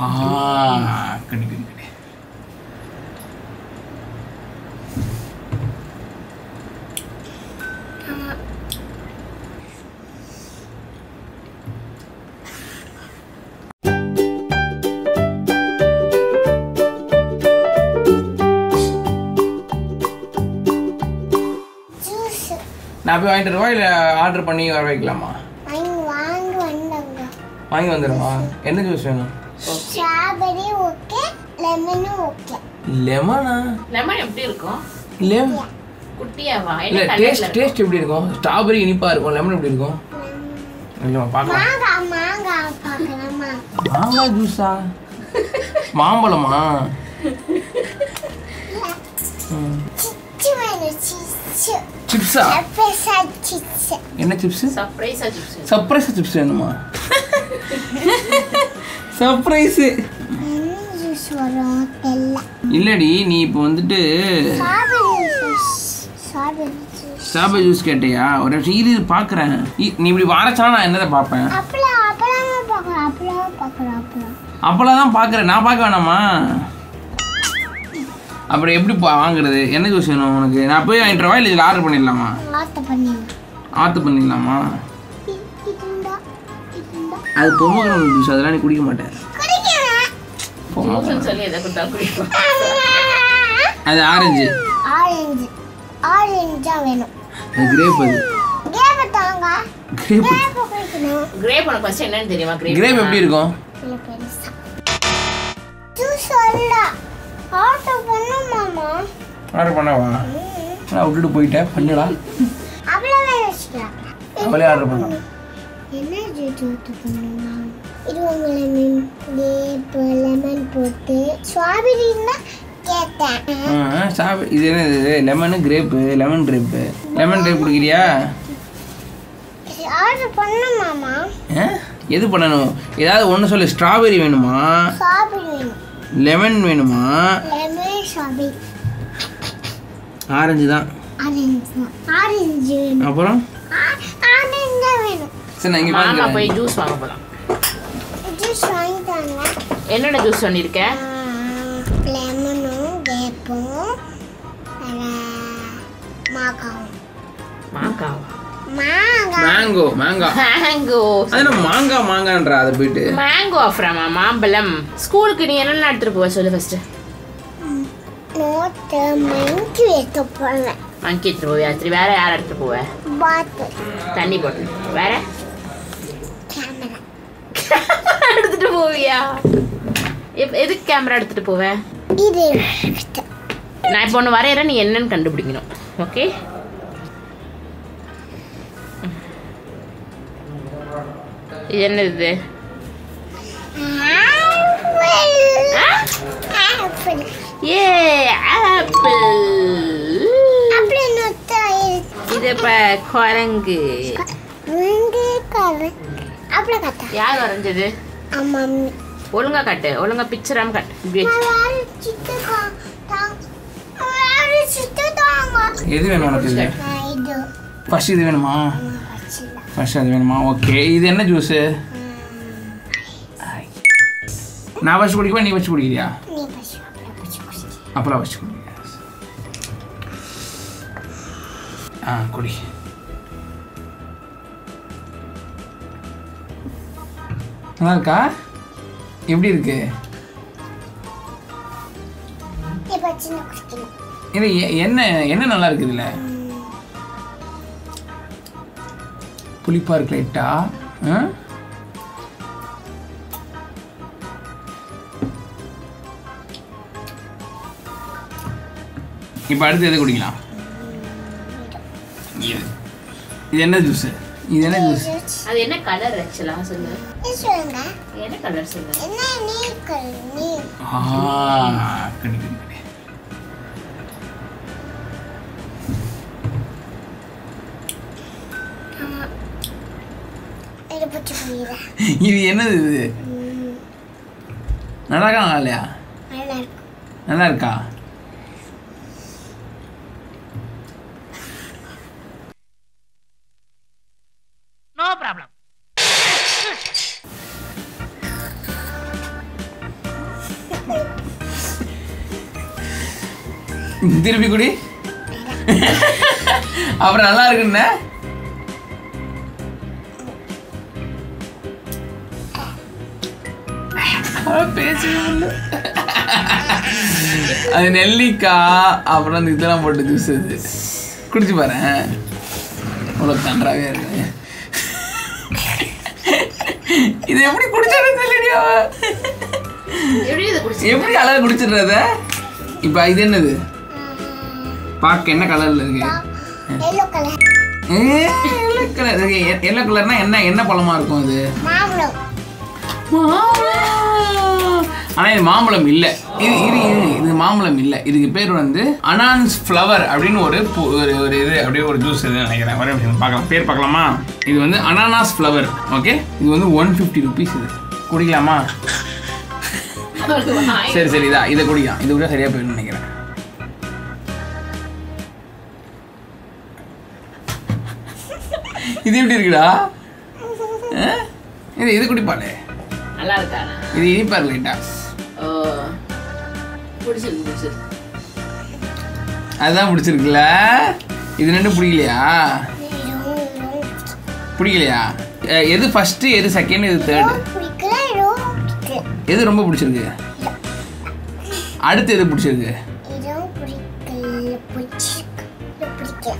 ஆ கடி கடி கடி ஜூஸ் நான் போய் வாங்கிட்டு வருவா இல்லை ஆர்டர் பண்ணி வர வைக்கலாமா வாங்கி வாங்கி வந்தாங்க வாங்கி வந்துடுவா என்ன ஜூஸ் வேணும் ஸ்ட்ராபெரி ஓகே லெமனும் ஓகே லெமனா லெமன் எப்படி இருக்கும் லெம் குட்டியாவா இல்லை என்ன டேஸ்ட் கலர்ல டேஸ்ட் எப்படி இருக்கும் ஸ்ட்ராபெரி இனிப்பாக இருக்கும் லெமன் எப்படி இருக்கும் இல்லைம்மா பார்க்கலாம் மாங்காய் மாங்காய் பார்க்கலாமா மாங்காய் ஜூஸா மாம்பழமா சிச்சு வேணும் சிச்சு சிப்ஸா பெருசா சிச்சு என்ன சிப்ஸ் சர்ப்ரைஸா சிப்ஸ் சர்ப்ரைஸ் சிப்ஸ் வேணுமா சர்ப்ரைஸு என்ன ஜூஸ் வரும் தெரியல இல்லடி நீ இப்போ வந்துட்டு strawberry juice strawberry juice strawberry juice கேட்டியா ஒரு நிமிஷம் இரு பார்க்குறேன் நீ இப்படி வரச்சானா நான் என்னதை பார்ப்பேன் அப்பளம் அப்பளமா பார்க்கலாம் அப்பளமா பார்க்கலாம் அப்பளம் அப்போல்லாம் தான் பார்க்குறேன் நான் பார்க்க வேணாமா அப்புறம் எப்படி பா- வாங்குறது என்ன ஜூஸ் வேணும் உனக்கு நான் போய் வாங்கிட்டு வரவா இல்லை இதில் ஆர்டர் பண்ணிடலாமா ஆத்த பண்ணிடுங்க ஆர்டர் பண்ணிடலாமா இதுண்டா இதுண்டா அது பொம்மகரம் ஜூஸ் அதெல்லாம் நீ குடிக்க மாட்டேன் குடிக்கிறேன் பொம்மகரம் ஜூஸ்னு சொல்லி எதை கொடுத்தா குடிப்போம் அது ஆரஞ்சு ஆரஞ்சு ஆரஞ்சு தான் வேணும் அது கிரேப் அது கிரேப் தாங்க கிரேப் கிரேப் குடிக்கணும் கிரேப் உனக்கு ஃபர்ஸ்ட் என்னன்னு தெரியுமா கிரேப் கிரேப் எப்படி இருக்கும் இல்ல பெருசா ஜூஸ் சொல்ல ஆர்டர் பண்ணுமாமா ஆர்டர் பண்ணவா நான் விட்டுட்டு போயிட்டேன் பண்ணுடா அவ்வளவே வச்சுக்கலாம் அவளே ஆர்டர் பண்ணலாம் என்ன ஜூஸ் ஆர்டர் பண்ணுமா இது உங்க லெமன் கிரேப் லெமன் போட்டு ஸ்ட்ராபெரி தான் கேட்டேன் சாப் இது என்னது lemon grape lemon grape lemon grape குடிக்கிறியா ஆர்டர் பண்ணுமாமா ஆ? எது பண்ணணும் ஏதாவது ஒன்று சொல்லு ஸ்ட்ராபெரி வேணுமா ஸ்ட்ராபெரி வேணும் லெமன் வேணுமா லெமன் ஸ்ட்ராபெரி ஆரஞ்சு தான் ஆரஞ்சு தான் ஆரஞ்சு வேணும் அப்புறம் ஆ- ஆரஞ்சு தான் வேணும் சரி நான் இங்கே மாமா பாருங்க போய் ஜூஸ் வாங்க போலாம் ஜூஸ் வாங்கிட்டாங்க என்னென்ன ஜூஸ் சொல்லியிருக்க லெமனும் கேப்பும் மாங்காவும் மாங்காவா மாங்காய் மேங்கோ மேங்கா மேங்கோ அது என்ன மாங்காய் மாங்கான்றா அதை போயிட்டு மேங்கோ ஆஃப்ராமா மாம்பழம் ஸ்கூலுக்கு நீ என்னென்ன எடுத்துட்டு போவ சொல்லு ஃபர்ஸ்ட் நோட்டு மங்கி வைக்க போகிறேன் மங்கி எடுத்துட்டு போவியா சரி வேற யார் எடுத்துட்டு போவ பாட்டில் தண்ணி போட்டு வேற கேமரா எடுத்துட்டு போவியா எப்- எதுக்கு கேமரா எடுத்துட்டு போவ இது நான் இப்போ ஒன்று வரையறேன் நீ என்னன்னு கண்டுபிடிக்கணும் ஓகே இது என்ன இது ஆப்பிள் ஏ ஆப்பிள் அப்படி நோட்டு இது இப்போ குரங்கு ரெண்டு கரு அப்படி கட்டா யார் வரைஞ்சது ஆமாம் ஒழுங்கா காட்டு ஒழுங்கா பிக்சராம காட்டு இப்படி வச்சு. வேறு சித்து தாங்க வேறு சித்து தாங்க எது வேணும் உனக்கு இது இது ஃபர்ஸ்ட் இது வேணுமா வச்சுல ஃபர்ஸ்ட் அது வேணுமா ஓகே இது என்ன ஜூஸு நான் வச்சு குடிக்குவா நீ வச்சு குடிக்கிறியா நீ பசு அப்படி பசு பசு அப்புறம் வச்சு குடிக்கிறியா ஆ குடி நல்லா இருக்கா எப்படி இருக்கு இப்போ சின்ன குடிக்கணும் இது எ- என்ன என்ன நல்லா இருக்கு இதுல புளிப்பா இருக்கு லைட்டா ஆ? இப்போ அடுத்து எது குடிக்கலாம் இது இது என்ன ஜூஸ் இது என்ன ஜூஸ் அது என்ன கலர் ஆக்சுவலா சொல்லு இது சொல்லுங்க என்ன கலர் சொல்லு என்ன நீக்கள் நீ ஆ கடி கடி கடி இது பிடிச்சி போயிடுறேன் இது என்னது இது நல்லா இருக்கா நல்லா இல்லையா நல்லா இருக்கும் நல்லா இருக்கா நோ ப்ராப்ளம் திருப்பி குடி அப்புறம் நல்லா இருக்குண்ணே பேசவே முடியல அது நெல்லிக்காய் அப்புறம் அந்த இதெல்லாம் போட்டு ஜூஸ் அது குடிச்சு பாரு அவ்வளோ கன்றாவே இருக்கு இது எப்படி குடிச்சாலும் தெரியலையா எப்படி இதை குடிச்சு எப்படி அழகா குடிச்சிடுறத இப்போ இது என்னது பார்க்க என்ன கலர்ல இருக்கு yellow colour yellow colour yellow கலர்னா என்ன என்ன பழமா இருக்கும் அது மாம்பழம் ஆனா இது மாம்பழம் இல்ல இது இது இது இது மாம்பழம் இல்ல இதுக்கு பேர் வந்து அனான்ஸ் ஃப்ளவர் அப்படின்னு ஒரு பூ- ஒரு ஒரு இது அப்படியே ஒரு ஜூஸ் இது நினைக்கிறேன் ஒரே நிமிஷம் பார்க்கலாம் பேர் பார்க்கலாமா இது வந்து அனானாஸ் ஃப்ளவர் ஓகே இது வந்து ஒன் ஃபிஃப்டி ருபீஸ் இது குடிக்கலாமா சரி சரி இதா இதை குடிக்கலாம் இது கூட சரியா போயிடும் நினைக்கிறேன் இது எப்படி இருக்குடா ஆ? இது இது குடிப்பாளே நல்லா இருக்காண்ணா இது இனிப்பார் லைட்டா ஓ பிடிச்சிருக்கு பிடிச்சிருக்கு அதுதான் பிடிச்சிருக்குல்ல இது ரெண்டும் பிடிக்கலையா பிடிக்கலையா அஹ், எது ஃபர்ஸ்ட் எது செகண்ட் எது தேர்டு பிடிக்கல இதுவும் பிடிக்கல எது ரொம்ப பிடிச்சிருக்கு அடுத்து எது பிடிச்சிருக்கு இதுவும் பிடிக்கல பிடிச்சிருக்கு இது பிடிக்கல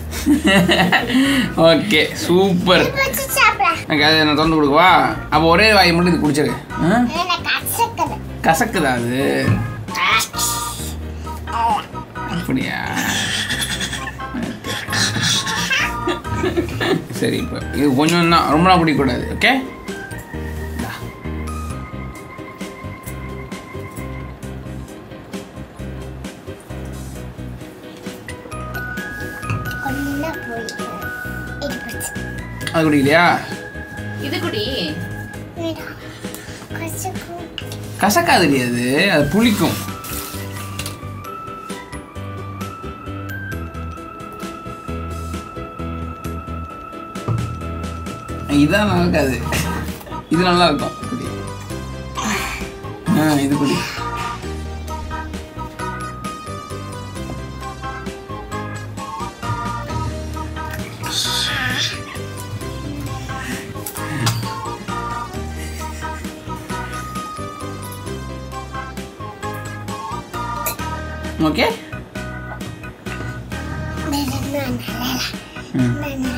ஓகே சூப்பர் இது வச்சு சாப்பிட எனக்கு அதை நான் திறந்து கொடுக்கவா அப்போ ஒரே வாய் மட்டும் இது குடிச்சிரு ஆ? எனக்கு கசக்குது கசக்குதா அது அப்படியா சரி இப்போ இது கொஞ்சம் தான் ரொம்பலாம் குடிக்கக்கூடாது ஓகே ஒன்னா போய் இது பிடிச்சி அது குடிக்கலையா இது குடி வேண்டாம் கசக்கும் கசக்காது இல்லையா அது அது புளிக்கும் இதான் நல்லா இருக்காது இது நல்லா இருக்கும் குடி ஆ இது குடி ஓகே வேற என்ன நல்லா ம் நல்லா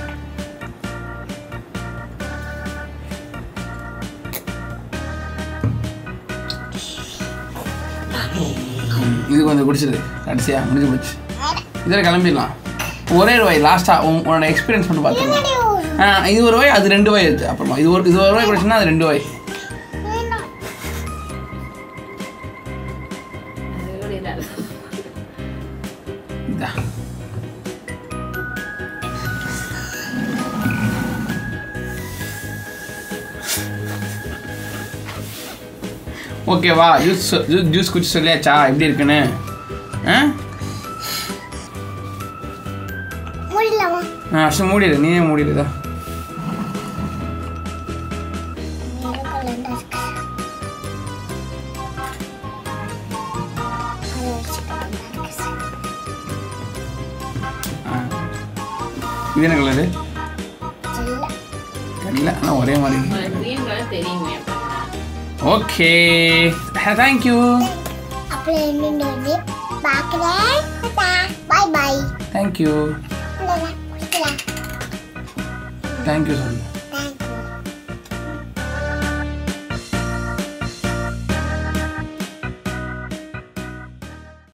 இது கொஞ்சம் குடிச்சிது கடைசியா முடிஞ்சு போச்சு இதில் கிளம்பிடலாம் ஒரே ஒரு வாய் லாஸ்ட்டாக உன்னோட எக்ஸ்பீரியன்ஸ் மட்டும் பார்த்துக்கலாம் ஆ இது ஒரு வாய் அது ரெண்டு வாய் இருக்கு அப்புறமா இது ஒரு இது ஒரு வாய் குடிச்சுன்னா அது ரெண்டு வாய் வேண்டாம் அது கூட இல்ல. இதா ஓகேவா ஜூஸ் ஜூஸ் ஜூஸ் குடிச்சு சொல்லியாச்சா எப்படி இருக்குன்னு ஆ முடியலாமா ஆ அஷ்டம் மூடிடு நீயே மூடிடுதா எல்லோ கலர்ல இருக்கு அதை வச்சுக்கிட்டு இருக்கு சார் ஆ இது என்ன கலரு இல்லை இல்லை ஆனால் ஒரே மாதிரி இருக்கு உனக்கு green color தெரியுமே அப்படின்னா. ஓகே தேங்க்யூ அப்புறம் என்னென்ன வந்து பார்க்குறேன் பாய் பாய் தேங்க்யூ குடிக்கலாம் தேங்க்யூ சொல்லு